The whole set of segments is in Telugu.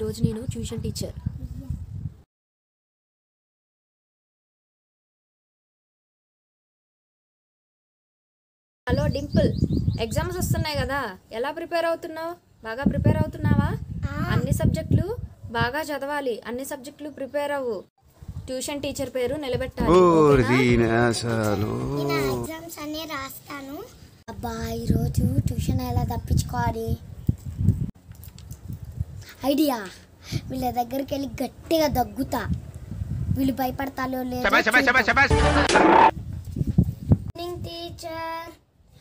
ఈరోజు నేను tuition teacher hello Dimple exams వస్తున్నాయి కదా ఎలా ప్రిపేర్ అవుతున్నావు బాగా ప్రిపేర్ అవుతున్నావా అన్ని సబ్జెక్టులు బాగా చదవాలి అన్ని సబ్జెక్టులు ప్రిపేర్ అవ్వు ట్యూషన్ టీచర్ పేరు నిలబెట్టాలి ఓకేనా? అసలు నేను ఎగ్జామ్స్ అన్నీ రాస్తాను అబ్బా ఈరోజు ట్యూషన్ ఎలా తప్పించుకోవాలి ఐడియా వీళ్ళ దగ్గరికి వెళ్ళి గట్టిగా దగ్గుతా వీళ్ళు భయపడతాలో లేదు టీచర్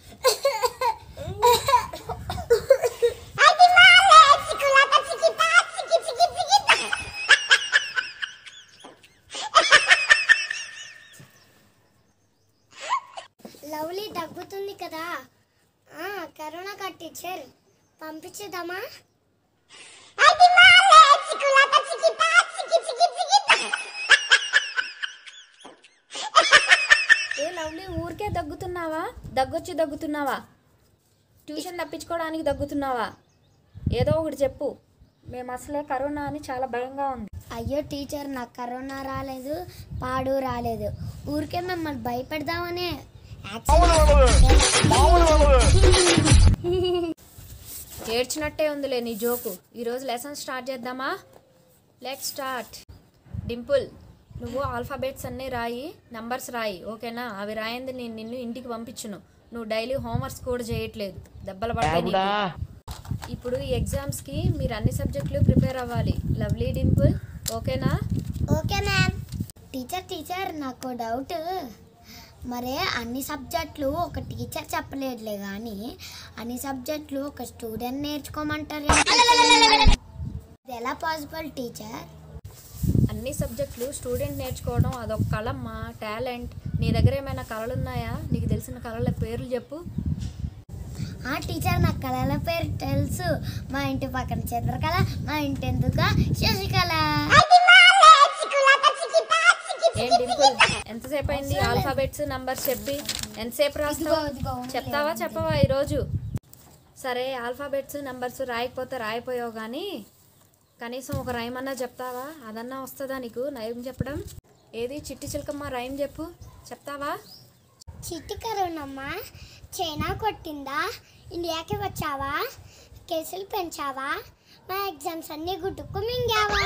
లవ్లీ దగ్గుతుంది కదా ఆ, కరోనా కా టీచర్ పంపించేద్దామా ఏ లవ్లీ ఊరికే దగ్గుతున్నావా దగ్గొచ్చి దగ్గుతున్నావా ట్యూషన్ తప్పించుకోవడానికి దగ్గుతున్నావా ఏదో ఒకటి చెప్పు మేము అసలే కరోనా అని చాలా భయంగా ఉంది అయ్యో టీచర్ నాకు కరోనా రాలేదు పాడు రాలేదు ఊరికే మిమ్మల్ని భయపెడదామనే ఏడ్చినట్టే ఉందిలే నీ జోకు ఈరోజు లెసన్ స్టార్ట్ చేద్దామా లెట్ స్టార్ట్ డింపుల్ నువ్వు ఆల్ఫాబెట్స్ అన్నీ రాయి నంబర్స్ రాయి ఓకేనా అవి రాయింది నేను నిన్ను ఇంటికి పంపించును నువ్వు డైలీ హోంవర్క్స్ కూడా చేయట్లేదు దెబ్బలు పడతాయి నీకు. ఇప్పుడు ఈ ఎగ్జామ్స్కి మీరు అన్ని సబ్జెక్టులు ప్రిపేర్ అవ్వాలి లవ్లీ డింపుల్ ఓకేనా ఓకే మ్యామ్ టీచర్ టీచర్ నాకు డౌట్ మరే అన్ని సబ్జెక్టులు ఒక టీచర్ చెప్పలేదులే కానీ అన్ని సబ్జెక్టులు ఒక స్టూడెంట్ నేర్చుకోమంటారు ఇది ఎలా పాసిబుల్ టీచర్ అన్ని సబ్జెక్టులు స్టూడెంట్ నేర్చుకోవడం అదొక కళమ్మా టాలెంట్ నీ దగ్గర ఏమైనా కళలు ఉన్నాయా నీకు తెలిసిన కళల పేర్లు చెప్పు ఆ టీచర్ నాకు కళల పేరు తెలుసు మా ఇంటి పక్కన చంద్రకళ మా ఇంటి ఎందుక శశికళ ఏం డింపుల్ ఎంతసేపు అయింది ఆల్ఫాబెట్స్ నంబర్స్ చెప్పి ఎంతసేపు రాస్తావు ఇదిగో, ఇదిగో, చెప్తావా చెప్పవా ఈరోజు సరే ఆల్ఫాబెట్స్ నంబర్స్ రాయకపోతే రాయిపోయావు కానీ కనీసం ఒక రైమ్ అన్నా చెప్తావా అదన్నా వస్తుందా నీకు రైమ్ చెప్పడం ఏది చిట్టి చిలకమ్మ రైమ్ చెప్పు చెప్తావా చిట్టి కరోనమ్మా చైనా కొట్టిందా ఇండియాకి వచ్చావా కేసులు పెంచావా మా ఎగ్జామ్స్ అన్ని గుట్టుకు మింగావా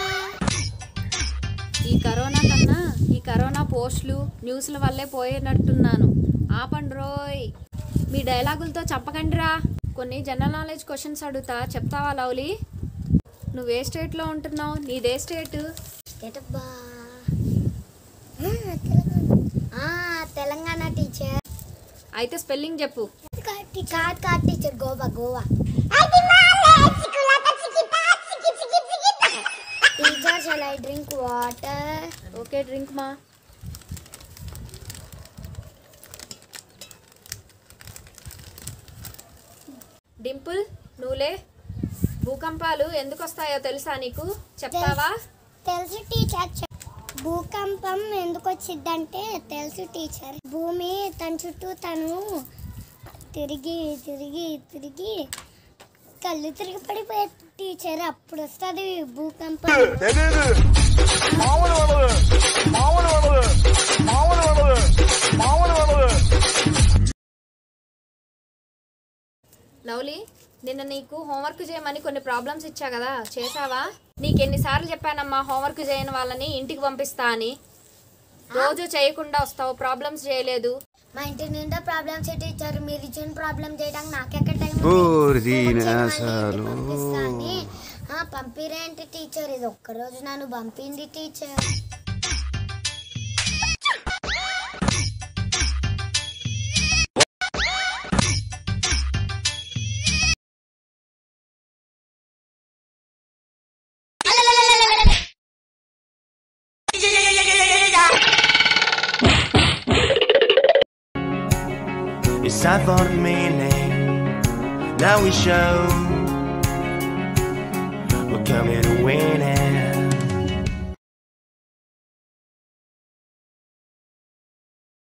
ఈ కరోనా కన్నా ఈ కరోనా పోస్టులు న్యూస్ల వల్లే పోయేటట్టున్నాను ఆపండి రోయ్ మీ డైలాగులతో చెప్పకండిరా కొన్ని జనరల్ నాలెడ్జ్ క్వశ్చన్స్ అడుగుతా చెప్తావా లవ్లీ నువ్వే స్టేట్లో ఉంటున్నావు నీదే స్టేట్ స్టేట్ అబ్బా ఆ, తెలంగాణ ఆ, తెలంగాణ టీచర్ అయితే స్పెల్లింగ్ చెప్పు కాదు కాదు teacher Goa Goa teacher shall I drink water okay drink మా డింపుల్ నువ్వులే భూకంపాలు ఎందుకు వస్తాయో తెలుసా నీకు చెప్తావా తెలుసు టీచర్ చెప్- భూకంపం ఎందుకు వచ్చిందంటే తెలుసు టీచర్ భూమి తన చుట్టూ తను తిరిగి తిరిగి తిరిగి కళ్ళు తిరిగి పడిపోయే టీచర్ అప్పుడు వస్తుంది భూకంపం లవ్లీ నిన్న నీకు హోంవర్క్ చేయమని కొన్ని ప్రాబ్లమ్స్ ఇచ్చా కదా చేసావా నీకు ఎన్నిసార్లు చెప్పానమ్మా హోంవర్క్ చేయని వాళ్ళని ఇంటికి పంపిస్తా అని రోజు చేయకుండా వస్తావు ప్రాబ్లమ్స్ చేయలేదు మా ఇంటి నిండా ప్రాబ్లమ్స్ టీచర్ మీరు ఇచ్చిన ప్రాబ్లం చేయడానికి నాకెక్కడ టైం ఉంది? ఊరిది హోంవర్క్ చేయమని అసలు. ఇంటికి పంపిస్తా అని. ఆ, పంపిరేంటి టీచర్ ఇది ఒక్కరోజు నన్ను పంపింది teacher It's time for the meaning. Now we show we're coming to win it.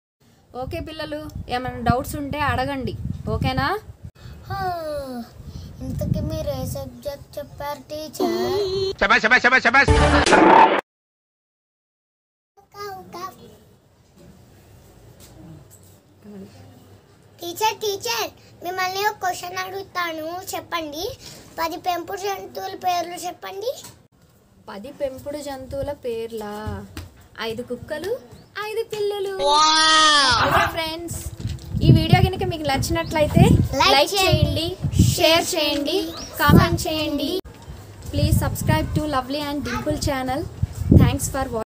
Okay పిల్లలు ఏమైనా డౌట్స్ ఉంటే అడగండి ఓకేనా హో, ఇంతకీ మీరు ఏ సబ్జెక్ట్ చెప్పారు టీచర్ టీచర్ టీచర్ మిమ్మల్ని ఒక క్వశ్చన్ అడుగుతాను చెప్పండి పది పెంపుడు జంతువుల పేర్లు చెప్పండి పది పెంపుడు జంతువుల పేర్లా ఐదు కుక్కలు ఐదు పిల్లలు ఫ్రెండ్స్ ఈ వీడియో కనుక మీకు నచ్చినట్లయితే Like లైక్ చేయండి షేర్ చేయండి కామెంట్ చేయండి please subscribe to Lovely and Dimple channel thanks for watching